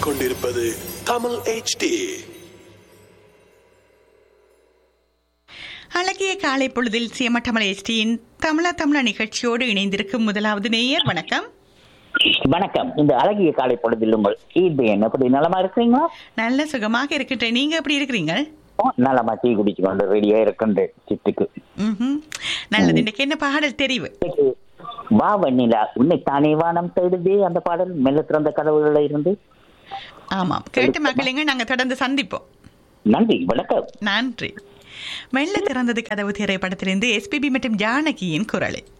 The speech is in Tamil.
கேட்டுக்கொண்டிருப்பது தமிழ் HD அழகிய காலை பொழுதில் சியமட்டமலை எஸ்டியின் தமிழ தமிழ நிகழ்ச்சியோடு இணைந்திருக்கும் முதலாவது நேயர் வணக்கம் வணக்கம் இந்த அழகிய காலை பொழுதில் உங்கள் ஈபேன் எப்படி நலமா இருக்கிறீங்களா நல்ல சுகமாக இருக்கின்றேன் நீங்க எப்படி இருக்கிறீங்க ஓ, நலமா டீ குடிச்சு கொண்டு ரெடியா இருக்கின்றேன் சிட்டுக்கு ம்ஹும். நல்லது இன்னைக்கு என்ன பாடல் தெரிவு வா வெண்ணிலா உன்னை தானே வானம் தேடுதே அந்த பாடல் மெல்ல திறந்த கதவுகளில் இருந்து ஆமாம் கேட்டு மக்களுங்க நாங்க தொடர்ந்து சந்திப்போம் நன்றி வணக்கம் நன்றி மெல்ல திறந்தது கதவு திரைப்படத்திலிருந்து எஸ்பிபி மற்றும் ஜானகியின் குரலில்